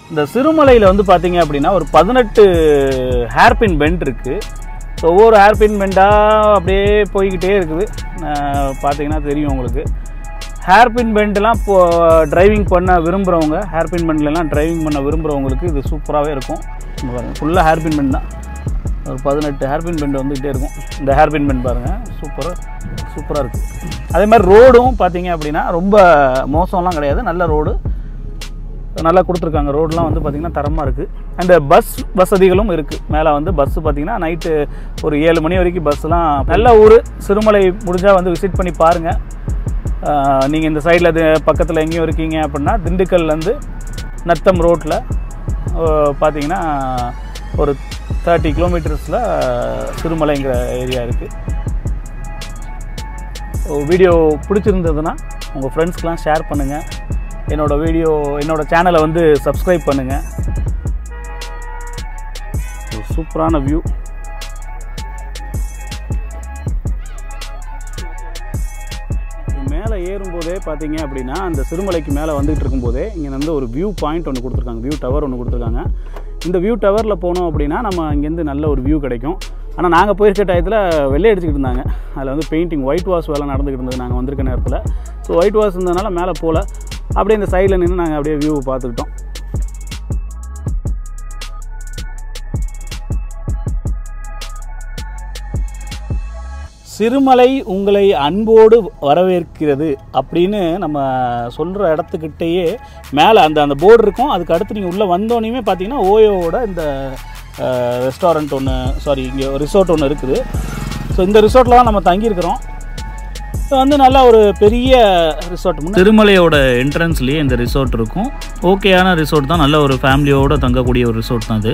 இந்த சிறுமலையில் வந்து பார்த்தீங்க அப்படின்னா ஒரு பதினெட்டு ஹேர்பின் பெண்ட் இருக்குது ஸோ ஒவ்வொரு ஹேர்பின் பெண்டாக அப்படியே போய்கிட்டே இருக்குது அஹ் பார்த்தீங்கன்னா தெரியும் உங்களுக்கு ஹேர்பின் பெண்ட்லாம் இப்போ டிரைவிங் பண்ண விரும்புகிறவங்க ஹேர்பின் பெண்ட்லலாம் டிரைவிங் பண்ண விரும்புகிறவங்களுக்கு இது சூப்பராகவே இருக்கும் ஃபுல்லாக ஹேர்பின் பெண்ட் தான் ஒரு பதினெட்டு ஹேர்பின் பெண்ட் வந்துகிட்டே இருக்கும் இந்த ஹேர்பின் பெண்ட் பாருங்கள் சூப்பராக சூப்பராக இருக்குது அதே மாதிரி ரோடும் பார்த்தீங்க அப்படின்னா ரொம்ப மோசம்லாம் கிடையாது நல்ல ரோடு நல்லா கொடுத்துருக்காங்க ரோடெலாம் வந்து பார்த்திங்கன்னா தரமாக இருக்குது அண்ட் பஸ் வசதிகளும் இருக்குது மேலே வந்து பஸ்ஸு பார்த்திங்கன்னா நைட்டு ஒரு ஏழு மணி வரைக்கும் பஸ்ஸெலாம் நல்ல ஊர் சிறுமலை முடிஞ்சால் வந்து விசிட் பண்ணி பாருங்கள் நீங்கள் இந்த சைடில் இது பக்கத்தில் எங்கேயும் இருக்கீங்க அப்படின்னா திண்டுக்கல்லேருந்து நத்தம் ரோட்டில் பார்த்தீங்கன்னா ஒரு தேர்ட்டி கிலோமீட்டர்ஸில் சிறுமலைங்கிற ஏரியா இருக்குது வீடியோ பிடிச்சிருந்ததுன்னா உங்கள் ஃப்ரெண்ட்ஸ்க்கெலாம் ஷேர் பண்ணுங்கள் என்னோடய வீடியோ என்னோடய சேனலை வந்து சப்ஸ்கிரைப் பண்ணுங்கள் ஒரு சூப்பரான வியூ மேலே ஏறும்போதே பார்த்தீங்க அப்படின்னா அந்த சிறுமலைக்கு மேலே வந்துகிட்டு இருக்கும்போதே இங்கே வந்து ஒரு வியூ பாயிண்ட் ஒன்று கொடுத்துருக்காங்க வியூ டவர் ஒன்று கொடுத்துருக்காங்க இந்த வியூ டவரில் போனோம் அப்படின்னா நம்ம இங்கேருந்து நல்ல ஒரு வியூ கிடைக்கும் ஆனால் நாங்கள் போயிருக்க டயத்தில் வெள்ளை அடிச்சுக்கிட்டு இருந்தாங்க அதில் வந்து பெயிண்டிங் ஒயிட் வாஷ் வேலை நடந்துக்கிட்டு இருந்தது நாங்கள் வந்திருக்க நேரத்தில் ஸோ ஒயிட் வாஷ் இருந்ததுனால மேலே போகல அப்படியே இந்த சைடில் நின்று நாங்கள் அப்படியே வியூ பார்த்துக்கிட்டோம் சிறுமலை உங்களை அன்போடு வரவேற்கிறது அப்படின்னு நம்ம சொல்கிற இடத்துக்கிட்டேயே மேலே அந்த அந்த போர்டு இருக்கும் அதுக்கு அடுத்து நீங்கள் உள்ளே வந்தோடனே பார்த்தீங்கன்னா ஓயோவோட இந்த ரெஸ்டாரண்ட் ஒன்று சாரி இங்கே ரிசார்ட் ஒன்று இருக்குது ஸோ இந்த ரிசார்ட்டில் தான் நம்ம தங்கியிருக்கிறோம் ஸோ வந்து நல்லா ஒரு பெரிய ரிசார்ட் திருமலையோட என்ட்ரன்ஸ்லேயே இந்த ரிசார்ட் இருக்கும் ஓகேயான ரிசார்ட் தான் நல்ல ஒரு ஃபேமிலியோடு தங்கக்கூடிய ஒரு ரிசார்ட் தான் அது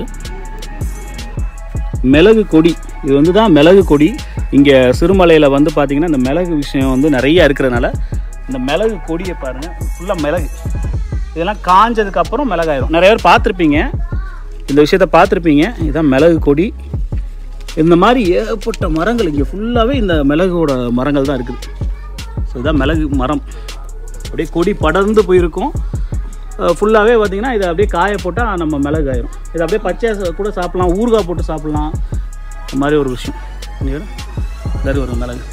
மிளகு கொடி இது வந்து தான் மிளகு கொடி இங்கே சிறுமலையில் வந்து பார்த்திங்கன்னா இந்த மிளகு விஷயம் வந்து நிறைய இருக்கிறதுனால இந்த மிளகு கொடியை பாருங்கள் ஃபுல்லாக மிளகு இதெல்லாம் காஞ்சதுக்கப்புறம் மிளகாயிரும் நிறைய பேர் பார்த்துருப்பீங்க இந்த விஷயத்த பார்த்துருப்பீங்க இதுதான் மிளகு கொடி இந்த மாதிரி ஏகப்பட்ட மரங்கள் இங்கே ஃபுல்லாகவே இந்த மிளகோட மரங்கள் தான் இருக்குது ஸோ இதுதான் மிளகு மரம் அப்படியே கொடி படர்ந்து போயிருக்கும் ஃபுல்லாகவே பார்த்தீங்கன்னா இதை அப்படியே காய போட்டால் நம்ம மிளகு ஆயிரும் இதை அப்படியே பச்சையாக கூட சாப்பிட்லாம் ஊறுகாய் போட்டு சாப்பிட்லாம் இந்த மாதிரி ஒரு விஷயம் இதாக வரும் மிளகு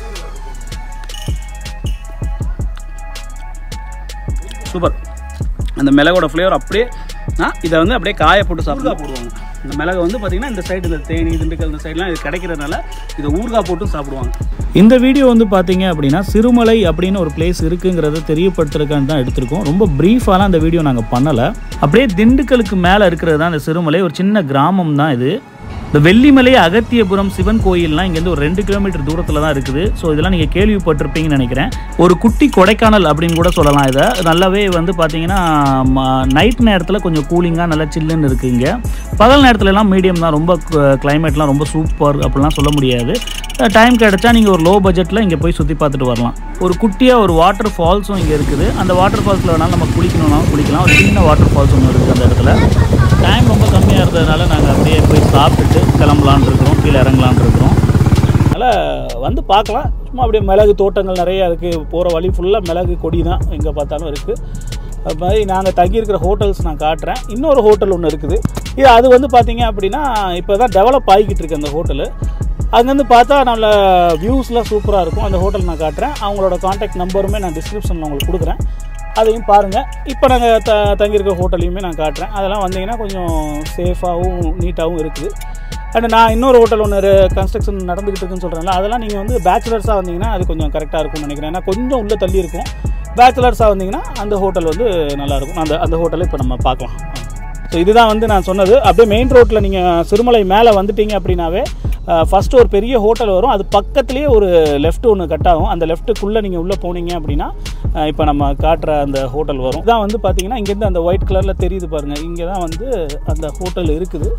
சூப்பர் அந்த மிளகோட ஃப்ளேவர் அப்படியே ஆ இதை வந்து அப்படியே காய போட்டு சாப்பிட்டா போடுவாங்க இந்த மிளகை வந்து பார்த்திங்கன்னா இந்த சைடு இந்த தேனி திண்டுக்கல் இந்த சைட்லாம் இது கிடைக்கிறதுனால இதை ஊறுகாய் போட்டு சாப்பிடுவாங்க இந்த வீடியோ வந்து பார்த்தீங்க அப்படின்னா சிறுமலை அப்படின்னு ஒரு பிளேஸ் இருக்குங்கிறத தெரியப்படுத்துறதுக்கான்னு தான் எடுத்திருக்கோம் ரொம்ப ப்ரீஃபாலாம் அந்த வீடியோ நாங்கள் பண்ணலை அப்படியே திண்டுக்கலுக்கு மேலே இருக்கிறது தான் இந்த சிறுமலை ஒரு சின்ன கிராமம் தான் இது இந்த வெள்ளிமலை அகத்தியபுரம் சிவன் கோயில்லாம் இங்கேருந்து ஒரு ரெண்டு கிலோமீட்டர் தூரத்தில் தான் இருக்குது ஸோ இதெல்லாம் நீங்கள் கேள்விப்பட்டிருப்பீங்கன்னு நினைக்கிறேன் ஒரு குட்டி கொடைக்கானல் அப்படின்னு கூட சொல்லலாம் இதை நல்லாவே வந்து பார்த்தீங்கன்னா நைட் நேரத்தில் கொஞ்சம் கூலிங்காக நல்லா சில்லுன்னு இருக்குது இங்கே பகல் நேரத்துலலாம் மீடியம் தான் ரொம்ப கிளைமேட்லாம் ரொம்ப சூப்பர் அப்படிலாம் சொல்ல முடியாது டைம் கிடைச்சா நீங்கள் ஒரு லோ பட்ஜெட்டில் இங்கே போய் சுற்றி பார்த்துட்டு வரலாம் ஒரு குட்டியாக ஒரு வாட்டர் ஃபால்ஸும் இங்கே இருக்குது அந்த வாட்டர் ஃபால்ஸில் வேணாலும் நம்ம குளிக்கணும்னாலும் குளிக்கலாம் ஒரு சின்ன வாட்டர் ஃபால்ஸ் ஒன்று இருக்குது அந்த இடத்துல டைம் ரொம்ப கம்மியாக இருந்ததுனால நாங்கள் அப்படியே போய் சாப்பிட்டுட்டு கிளம்பலான் இருக்கிறோம் கீழே இறங்கலான் இருக்கிறோம் அதனால் வந்து பார்க்கலாம் சும்மா அப்படியே மிளகு தோட்டங்கள் நிறையா இருக்குது போகிற வழி ஃபுல்லாக மிளகு கொடி தான் எங்கே பார்த்தாலும் இருக்குது அது மாதிரி நாங்கள் தங்கியிருக்கிற ஹோட்டல்ஸ் நான் காட்டுறேன் இன்னொரு ஹோட்டல் ஒன்று இருக்குது இது அது வந்து பார்த்தீங்க அப்படின்னா இப்போ தான் டெவலப் ஆகிக்கிட்டு இருக்கு அந்த ஹோட்டலு அங்கேருந்து பார்த்தா நல்ல வியூஸ்லாம் சூப்பராக இருக்கும் அந்த ஹோட்டல் நான் காட்டுறேன் அவங்களோட காண்டாக்ட் நம்பருமே நான் டிஸ்கிரிப்ஷனில் உங்களுக்கு கொடுக்குறேன் அதையும் பாருங்கள் இப்போ நாங்கள் த தங்கியிருக்க ஹோட்டலையுமே நான் காட்டுறேன் அதெல்லாம் வந்தீங்கன்னா கொஞ்சம் சேஃபாகவும் நீட்டாகவும் இருக்குது அண்ட் நான் இன்னொரு ஹோட்டல் ஒன்று கன்ஸ்ட்ரக்ஷன் நடந்துக்கிட்டு இருக்குன்னு சொல்கிறேன்ல அதெல்லாம் நீங்கள் வந்து பேச்சுலர்ஸாக வந்தீங்கன்னா அது கொஞ்சம் கரெக்டாக இருக்கும்னு நினைக்கிறேன் ஏன்னா கொஞ்சம் உள்ளே தள்ளி இருக்கும் பேச்சுலர்ஸாக வந்தீங்கன்னா அந்த ஹோட்டல் வந்து நல்லாயிருக்கும் அந்த அந்த ஹோட்டலை இப்போ நம்ம பார்க்கலாம் ஸோ இதுதான் வந்து நான் சொன்னது அப்படியே மெயின் ரோட்டில் நீங்கள் சிறுமலை மேலே வந்துட்டீங்க அப்படின்னாவே ஃபஸ்ட்டு ஒரு பெரிய ஹோட்டல் வரும் அது பக்கத்துலேயே ஒரு லெஃப்ட் ஒன்று கட் ஆகும் அந்த லெஃப்ட்டுக்குள்ளே நீங்கள் உள்ளே போனீங்க அப்படின்னா இப்போ நம்ம காட்டுற அந்த ஹோட்டல் வரும் இதான் வந்து பார்த்தீங்கன்னா இங்கேருந்து அந்த ஒயிட் கலரில் தெரியுது பாருங்கள் இங்கே தான் வந்து அந்த ஹோட்டல் இருக்குது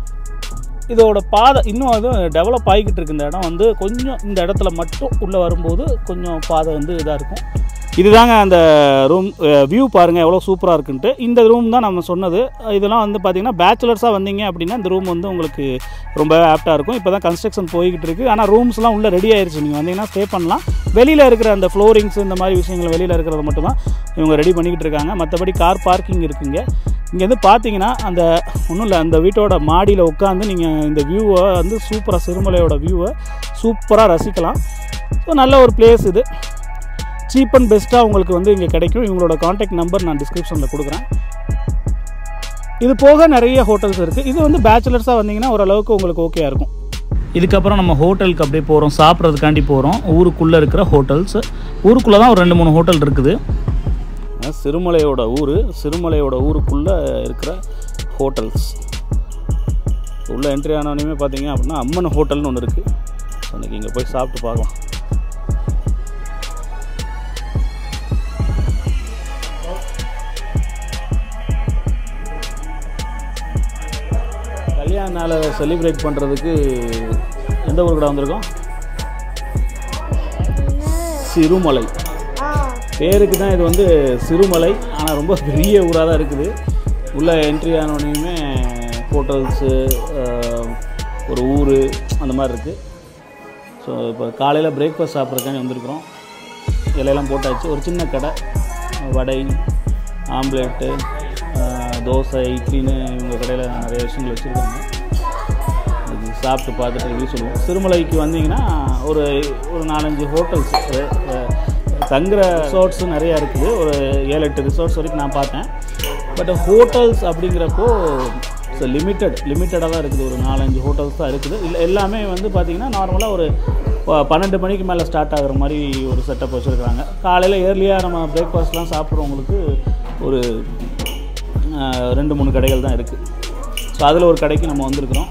இதோட பாதை இன்னும் அது டெவலப் ஆகிக்கிட்டு இருக்கு இந்த இடம் வந்து கொஞ்சம் இந்த இடத்துல மட்டும் உள்ளே வரும்போது கொஞ்சம் பாதை வந்து இதாக இருக்கும் இதுதாங்க அந்த ரூம் வியூ பாருங்கள் எவ்வளோ சூப்பராக இருக்குன்ட்டு இந்த ரூம் தான் நம்ம சொன்னது இதெல்லாம் வந்து பார்த்திங்கன்னா பேச்சுலர்ஸாக வந்தீங்க அப்படின்னா இந்த ரூம் வந்து உங்களுக்கு ரொம்ப ஆப்டாக இருக்கும் இப்போ தான் கன்ஸ்ட்ரக்ஷன் போய்கிட்டு இருக்குது ஆனால் ரூம்ஸ்லாம் உள்ளே ரெடி ஆயிடுச்சு நீங்கள் வந்தீங்கன்னா ஸ்டே பண்ணலாம் வெளியில் இருக்கிற அந்த ஃப்ளோரிங்ஸ் இந்த மாதிரி விஷயங்கள் வெளியில் இருக்கிறத மட்டும் தான் இவங்க ரெடி பண்ணிக்கிட்டு இருக்காங்க மற்றபடி கார் பார்க்கிங் இருக்குங்க இங்கேருந்து பார்த்தீங்கன்னா அந்த ஒன்றும் இல்லை அந்த வீட்டோட மாடியில் உட்காந்து நீங்கள் இந்த வியூவை வந்து சூப்பராக சிறுமலையோட வியூவை சூப்பராக ரசிக்கலாம் ஸோ நல்ல ஒரு பிளேஸ் இது சீப் அண்ட் பெஸ்ட்டாக உங்களுக்கு வந்து இங்கே கிடைக்கும் இவங்களோட காண்டாக்ட் நம்பர் நான் டிஸ்கிரிப்ஷனில் கொடுக்குறேன் இது போக நிறைய ஹோட்டல்ஸ் இருக்குது இது வந்து பேச்சுலர்ஸாக வந்தீங்கன்னா ஓரளவுக்கு உங்களுக்கு ஓகேயா இருக்கும் இதுக்கப்புறம் நம்ம ஹோட்டலுக்கு அப்படியே போகிறோம் சாப்பிட்றதுக்காண்டி போகிறோம் ஊருக்குள்ளே இருக்கிற ஹோட்டல்ஸ் ஊருக்குள்ளே தான் ஒரு ரெண்டு மூணு ஹோட்டல் இருக்குது சிறுமலையோட ஊர் சிறுமலையோட ஊருக்குள்ளே இருக்கிற ஹோட்டல்ஸ் உள்ளே என்ட்ரி ஆனோடனே பார்த்தீங்க அப்படின்னா அம்மன் ஹோட்டல்னு ஒன்று இருக்குது அன்றைக்கி இங்கே போய் சாப்பிட்டு பார்க்கலாம் கல்யாண நாளை செலிப்ரேட் பண்ணுறதுக்கு எந்த ஊருக்கு வந்திருக்கோம் சிறுமலை பேருக்கு தான் இது வந்து சிறுமலை ஆனால் ரொம்ப பெரிய ஊராக தான் இருக்குது உள்ளே என்ட்ரி ஆனோடனையுமே ஹோட்டல்ஸு ஒரு ஊர் அந்த மாதிரி இருக்குது ஸோ இப்போ காலையில் பிரேக்ஃபாஸ்ட் சாப்பிட்றதுக்காண்டி வந்திருக்கிறோம் இலையெல்லாம் போட்டாச்சு ஒரு சின்ன கடை வடை ஆம்லேட்டு ஆஹ், தோசை இட்லின்னு இவங்க கடையில் நிறைய விஷயங்கள் வச்சுருக்காங்க இது சாப்பிட்டு பார்த்துட்டு ரிவ்யூ சொல்லுவோம் சிறுமலைக்கு வந்தீங்கன்னா ஒரு ஒரு நாலஞ்சு ஹோட்டல்ஸ் தங்குற ரிசார்ட்ஸ் நிறையா இருக்குது ஒரு ஏழு எட்டு ரிசார்ட்ஸ் வரைக்கும் நான் பார்த்தேன் பட் ஹோட்டல்ஸ் அப்படிங்கிறப்போ லிமிட்டட் லிமிட்டடாக தான் இருக்குது ஒரு நாலஞ்சு ஹோட்டல்ஸ் தான் இருக்குது இல்லை எல்லாமே வந்து பார்த்திங்கன்னா நார்மலாக ஒரு ப- பன்னெண்டு மணிக்கு மேலே ஸ்டார்ட் ஆகுற மாதிரி ஒரு செட்டப் வச்சுருக்காங்க காலையில் ஏர்லியாக நம்ம பிரேக்ஃபாஸ்ட்லாம் சாப்பிட்றவங்களுக்கு ஒரு ஆஹ், ரெண்டு மூணு கடைகள் தான் இருக்குது ஸோ அதில் ஒரு கடைக்கு நம்ம வந்திருக்கிறோம்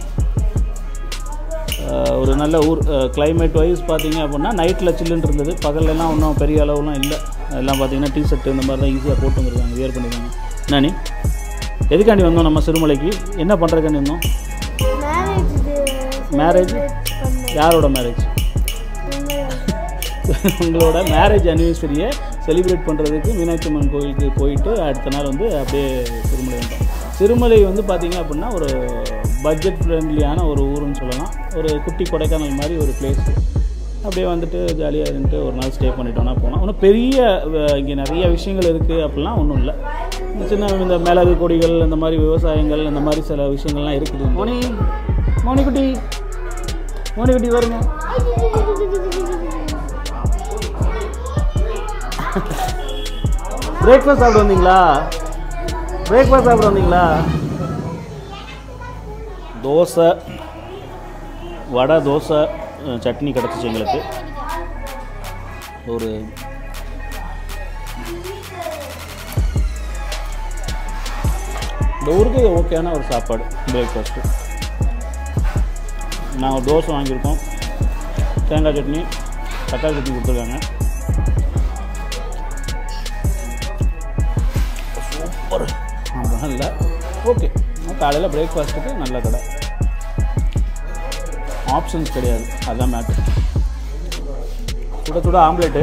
ஆஹ், ஒரு நல்ல ஊர் கிளைமேட் வைஸ் பார்த்தீங்க அப்படின்னா நைட்டில் சில்லுன்னு இருந்தது பகல்லலாம் ஒன்றும் பெரிய அளவுலாம் இல்லை எல்லாம் பார்த்தீங்கன்னா டி ஷர்ட் இந்த மாதிரி தான் ஈஸியாக போட்டு வந்துருக்காங்க வியர் பண்ணிருக்காங்க நானி எதுக்காண்டி வந்தோம் நம்ம சிறுமலைக்கு என்ன பண்ணுறதுக்காண்டி வந்தோம் மேரேஜ் மேரேஜ் யாரோட மேரேஜ் உங்களோட மேரேஜ் அனிவர்சரியை செலிப்ரேட் பண்ணுறதுக்கு மீனாட்சி அம்மன் கோயிலுக்கு போயிட்டு அடுத்த நாள் வந்து அப்படியே சிறுமலை வந்தோம் சிறுமலை வந்து பார்த்திங்க அப்படின்னா ஒரு பட்ஜெட் ஃப்ரெண்ட்லியான ஒரு ஊருன்னு சொல்லலாம் ஒரு குட்டி கொடைக்கானல் மாதிரி ஒரு பிளேஸ் அப்படியே வந்துட்டு ஜாலியாக இருந்துட்டு ஒரு நாள் ஸ்டே பண்ணிட்டோம்னா போனோம் ஒன்றும் பெரிய இங்கே நிறைய விஷயங்கள் இருக்குது அப்படிலாம் ஒன்றும் இல்லை இந்த சின்ன இந்த மிளகு கொடிகள் இந்த மாதிரி விவசாயங்கள் இந்த மாதிரி சில விஷயங்கள்லாம் இருக்குது மோனி மோனிக்குட்டி மோனிக்குட்டி வருங்க பிரேக்ஃபாஸ்ட் சாப்பிட வந்தீங்களா பிரேக்ஃபாஸ்ட் சாப்பிட வந்தீங்களா தோசை வடை தோசை அஹ், சட்னி கிடச்சிச்சு எங்களுக்கு ஒரு இந்த ஊருக்கு இது ஓகேயான ஒரு சாப்பாடு பிரேக்ஃபாஸ்ட்டு நாங்கள் தோசை வாங்கியிருக்கோம் தேங்காய் சட்னி தக்காளி சட்னி கொடுத்துருக்காங்க சூப்பர் அதெல்லாம் இல்லை ஓகே காலையில் பிரேக்ஃபாஸ்ட்டுக்கு நல்ல கடை ஆப்ஷன்ஸ் கிடையாது அதுதான் மேட்ரு சுட சுட ஆம்லேட்டு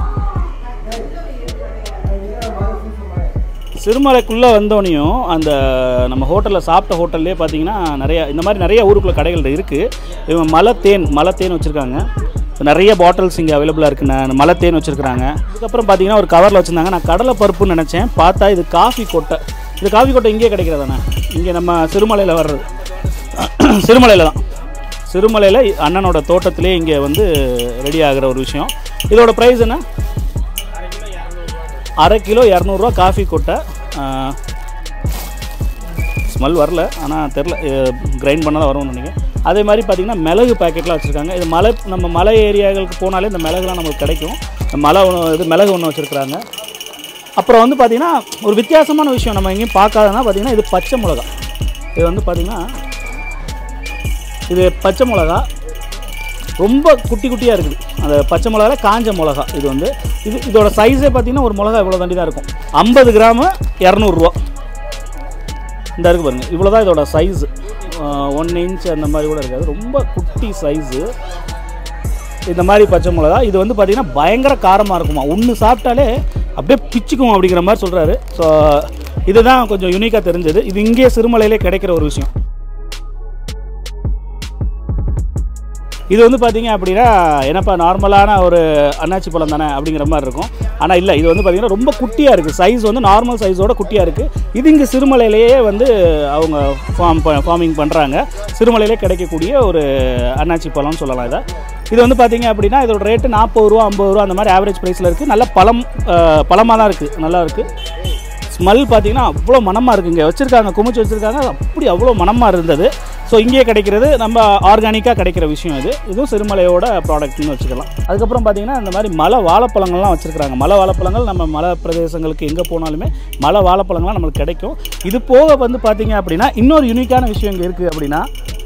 சிறுமலைக்குள்ளே வந்தோடனையும் அந்த நம்ம ஹோட்டலில் சாப்பிட்ட ஹோட்டல்லே பார்த்தீங்கன்னா நிறைய இந்த மாதிரி நிறைய ஊருக்குள்ள கடைகள் இருக்குது இவங்க மலை தேன் மலை தேன் வச்சுருக்காங்க நிறைய பாட்டில்ஸ் இங்கே அவைலபிளாக இருக்குண்ணே மலை தேன் வச்சுருக்காங்க அதுக்கப்புறம் பார்த்தீங்கன்னா ஒரு கவரில் வச்சுருந்தாங்க நான் கடலை பருப்புன்னு நினச்சேன் பார்த்தா இது காஃபி கொட்டை இது காஃபி கொட்டை இங்கே கிடைக்கிறதாண்ணே இங்கே நம்ம சிறுமலையில் வர்றது சிறுமலையில் தான் சிறுமலையில் அண்ணனோட தோட்டத்திலே இங்கே வந்து ரெடி ஆகிற ஒரு விஷயம் இதோட ப்ரைஸ் என்ன அரை கிலோ இரநூறுவா காஃபி கொட்டை ஸ்மெல் வரல ஆனால் தெரில கிரைண்ட் பண்ணால் தான் வரும்னு நினைக்கிறேன் அதே மாதிரி பார்த்திங்கன்னா மிளகு பாக்கெட்லாம் வச்சுருக்காங்க இது மலை நம்ம மலை ஏரியாக்களுக்கு போனாலே இந்த மிளகுலாம் நமக்கு கிடைக்கும் இந்த மலை ஒன்று இது மிளகு ஒன்று வச்சுருக்குறாங்க அப்புறம் வந்து பார்த்திங்கன்னா ஒரு வித்தியாசமான விஷயம் நம்ம எங்கேயும் பார்க்காதனா பார்த்திங்கன்னா இது பச்சை மிளகா இது வந்து பார்த்திங்கன்னா இது பச்சை மிளகா ரொம்ப குட்டி குட்டியாக இருக்குது அந்த பச்சை மிளகால காஞ்ச மிளகா இது வந்து இது இதோட சைஸே பார்த்தீங்கன்னா ஒரு மிளகா இவ்வளோ தாண்டி தான் இருக்கும் ஐம்பது கிராமு இரநூறுவா இந்த இருக்கு பாருங்கள் இவ்வளோ தான் இதோட சைஸு ஒன் இன்ச் அந்த மாதிரி கூட இருக்காது ரொம்ப குட்டி சைஸு இந்த மாதிரி பச்சை மிளகா இது வந்து பார்த்திங்கன்னா பயங்கர காரமாக இருக்குமா ஒன்று சாப்பிட்டாலே அப்படியே பிச்சுக்கும் அப்படிங்கிற மாதிரி சொல்கிறாரு ஸோ இதுதான் கொஞ்சம் யூனிக்காக தெரிஞ்சது இது இங்கே சிறுமலையிலே கிடைக்கிற ஒரு விஷயம் இது வந்து பார்த்தீங்க அப்படின்னா என்னப்பா நார்மலான ஒரு அன்னாச்சி பழம் தானே அப்படிங்கிற மாதிரி இருக்கும் ஆனால் இல்லை இது வந்து பார்த்தீங்கன்னா ரொம்ப குட்டியாக இருக்குது சைஸ் வந்து நார்மல் சைஸோட குட்டியாக இருக்குது இது இங்கே சிறுமலையிலேயே வந்து அவங்க ஃபார்ம் ஃபார்மிங் பண்ணுறாங்க சிறுமலையிலே கிடைக்கக்கூடிய ஒரு அன்னாச்சி பழம்னு சொல்லலாம் இதை இது வந்து பார்த்தீங்க அப்படின்னா இதோட ரேட்டு நாற்பது ரூபா ஐம்பது ரூபா அந்த மாதிரி ஆவரேஜ் ப்ரைஸில் இருக்குது நல்ல பழம் பழமாக தான் இருக்குது நல்லா இருக்குது ஸ்மெல் பார்த்தீங்கன்னா அவ்வளோ மனமாக இருக்குங்க வச்சுருக்காங்க குமிச்சு வச்சுருக்காங்க அப்படி அவ்வளோ மனமாக இருந்தது ஸோ இங்கேயே கிடைக்கிறது நம்ம ஆர்கானிக்காக கிடைக்கிற விஷயம் இது இதுவும் சிறுமலையோட ப்ராடக்ட்னு வச்சுக்கலாம் அதுக்கப்புறம் பார்த்தீங்கன்னா இந்த மாதிரி மலை வாழைப்பழங்கள்லாம் வச்சுருக்காங்க மலை வாழைப்பழங்கள் நம்ம மலை பிரதேசங்களுக்கு எங்கே போனாலுமே மலை வாழைப்பழங்கள்லாம் நம்மளுக்கு கிடைக்கும் இது போக வந்து பார்த்தீங்க அப்படின்னா இன்னொரு யூனிக்கான விஷயம் இங்கே இருக்குது அப்படின்னா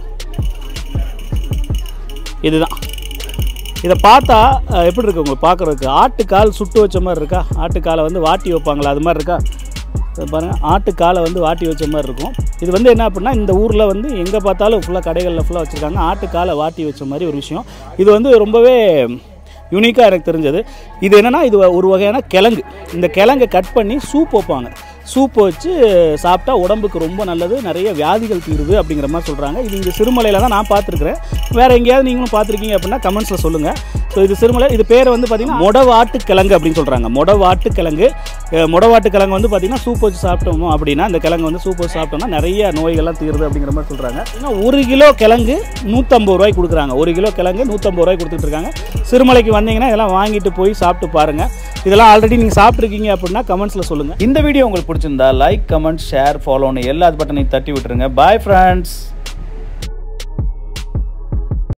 இதுதான் இதை பார்த்தா அஹ், எப்படி இருக்கு உங்களுக்கு பார்க்குறதுக்கு ஆட்டுக்கால் சுட்டு வச்ச மாதிரி இருக்கா ஆட்டுக்காலை வந்து வாட்டி வைப்பாங்களா அது மாதிரி இருக்கா இது பாருங்க ஆட்டுக்காலை வந்து வாட்டி வச்ச மாதிரி இருக்கும் இது வந்து என்ன அப்படின்னா இந்த ஊரில் வந்து எங்கே பார்த்தாலும் ஃபுல்லாக கடைகளில் ஃபுல்லாக வச்சுருக்காங்க ஆட்டுக்காலை வாட்டி வச்ச மாதிரி ஒரு விஷயம் இது வந்து ரொம்பவே யூனிக்காக எனக்கு தெரிஞ்சது இது என்னென்னா இது ஒரு வகையான கிழங்கு இந்த கிழங்கை கட் பண்ணி சூப் வைப்பாங்க சூப் வச்சு சாப்பிட்டா உடம்புக்கு ரொம்ப நல்லது நிறைய வியாதிகள் தீருது அப்படிங்கிற மாதிரி சொல்கிறாங்க இது இங்கே சிறுமலையில் தான் நான் பார்த்துருக்குறேன் வேறு எங்கேயாவது நீங்களும் பார்த்துருக்கீங்க அப்படின்னா கமெண்ட்ஸில் சொல்லுங்கள் ஸோ இது சிறுமலை இது பேர் வந்து பார்த்திங்கன்னா மொடவாட்டு கிழங்கு அப்படின்னு சொல்கிறாங்க மொடவாட்டு கிழங்கு அஹ் மொடவாட்டு கிழங்கு வந்து பார்த்திங்கன்னா சூப் வச்சு சாப்பிட்டோம் அப்படின்னா இந்த கிழங்கு வந்து சூப் வச்சு சாப்பிட்டோம்னா நிறைய நோய்கள்லாம் தீருது அப்படிங்கிற மாதிரி சொல்கிறாங்க ஏன்னா ஒரு கிலோ கிழங்கு நூற்றம்பது ரூபாய்க்கு கொடுக்குறாங்க ஒரு கிலோ கிழங்கு நூற்றம்பது ரூபாய்க்கு கொடுத்துட்டு இருக்காங்க சிறுமலைக்கு வந்தீங்கன்னா இதெல்லாம் வாங்கிட்டு போய் சாப்பிட்டு பாருங்கள் இதெல்லாம் ஆல்ரெடி நீங்கள் சாப்பிட்ருக்கீங்க அப்படின்னா கமெண்ட்ஸில் சொல்லுங்கள் இந்த வீடியோ உங்களுக்கு பிடிச்சிருந்தா லைக் கமெண்ட் ஷேர் ஃபாலோன்னு எல்லா பட்டனையும் தட்டி விட்டுருங்க பாய் ஃப்ரெண்ட்ஸ்